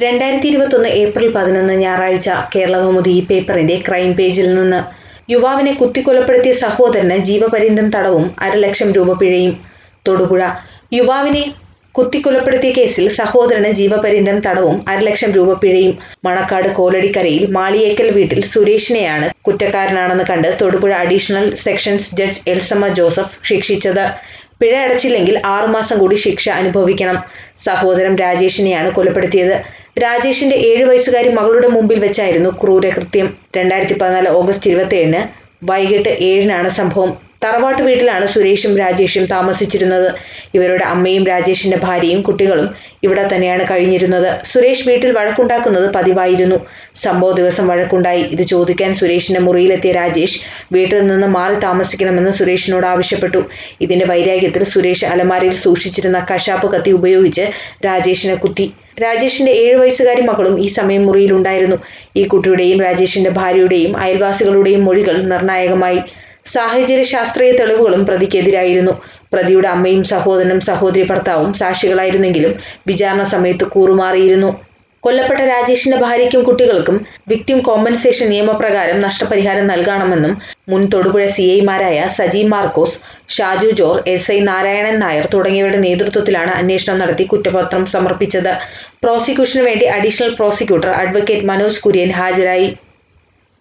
രണ്ടായിരത്തി ഇരുപത്തൊന്ന് ഏപ്രിൽ പതിനൊന്ന് ഞായറാഴ്ച കേരളകൗമുദി ഈ പേപ്പറിന്റെ ക്രൈം പേജിൽ നിന്ന് യുവാവിനെ കുത്തിക്കൊലപ്പെടുത്തിയ സഹോദരന് ജീവപര്യന്തം തടവും അരലക്ഷം രൂപ പിഴയും തൊടുപുഴ യുവാവിനെ കുത്തിക്കൊലപ്പെടുത്തിയ കേസിൽ സഹോദരന് ജീവപര്യന്തം തടവും അരലക്ഷം രൂപ പിഴയും മണക്കാട് കോലടിക്കരയിൽ മാളിയേക്കൽ വീട്ടിൽ സുരേഷിനെയാണ് കുറ്റക്കാരനാണെന്ന് കണ്ട് Thodupuzha additional sessions judge Elsamma Joseph ശിക്ഷിച്ചത് പിഴ അടച്ചില്ലെങ്കിൽ ആറുമാസം കൂടി ശിക്ഷ അനുഭവിക്കണം സഹോദരൻ രാജേഷിനെയാണ് കൊലപ്പെടുത്തിയത് രാജേഷിന്റെ ഏഴു വയസ്സുകാരി മകളുടെ മുമ്പിൽ വെച്ചായിരുന്നു ക്രൂരകൃത്യം രണ്ടായിരത്തി പതിനാല് ഓഗസ്റ്റ് ഇരുപത്തിയേഴിന് വൈകിട്ട് ഏഴിനാണ് സംഭവം തറവാട്ട് വീട്ടിലാണ് സുരേഷും രാജേഷും താമസിച്ചിരുന്നത് ഇവരുടെ അമ്മയും രാജേഷിന്റെ ഭാര്യയും കുട്ടികളും ഇവിടെ തന്നെയാണ് കഴിഞ്ഞിരുന്നത് സുരേഷ് വീട്ടിൽ വഴക്കുണ്ടാക്കുന്നത് പതിവായിരുന്നു സംഭവ ദിവസം വഴക്കുണ്ടായി ഇത് ചോദിക്കാൻ സുരേഷിന്റെ മുറിയിലെത്തിയ രാജേഷ് വീട്ടിൽ നിന്ന് മാറി താമസിക്കണമെന്ന് സുരേഷിനോട് ആവശ്യപ്പെട്ടു ഇതിന്റെ വൈരാഗ്യത്തിൽ സുരേഷ് അലമാരയിൽ സൂക്ഷിച്ചിരുന്ന കശാപ്പ് കത്തി ഉപയോഗിച്ച് രാജേഷിനെ കുത്തി രാജേഷിന്റെ ഏഴു വയസ്സുകാരി മകളും ഈ സമയം മുറിയിലുണ്ടായിരുന്നു ഈ കുട്ടിയുടെയും രാജേഷിന്റെ ഭാര്യയുടെയും അയൽവാസികളുടെയും മൊഴികൾ നിർണായകമായി സാഹചര്യ ശാസ്ത്രീയ തെളിവുകളും പ്രതിക്കെതിരായിരുന്നു പ്രതിയുടെ അമ്മയും സഹോദരനും സഹോദരി ഭർത്താവും സാക്ഷികളായിരുന്നെങ്കിലും വിചാരണ സമയത്ത് കൂറുമാറിയിരുന്നു കൊല്ലപ്പെട്ട രാജേഷിന്റെ ഭാര്യയ്ക്കും കുട്ടികൾക്കും വിക്ടിം കോമ്പൻസേഷൻ നിയമപ്രകാരം നഷ്ടപരിഹാരം നൽകണമെന്നും മുൻ തൊടുപുഴ സി ഐമാരായ സജി മാർക്കോസ് ഷാജു ജോർ എസ് ഐ നാരായണൻ നായർ തുടങ്ങിയവരുടെ നേതൃത്വത്തിലാണ് അന്വേഷണം നടത്തി കുറ്റപത്രം സമർപ്പിച്ചത് പ്രോസിക്യൂഷനു വേണ്ടി additional prosecutor advocate Manoj Kurian ഹാജരായി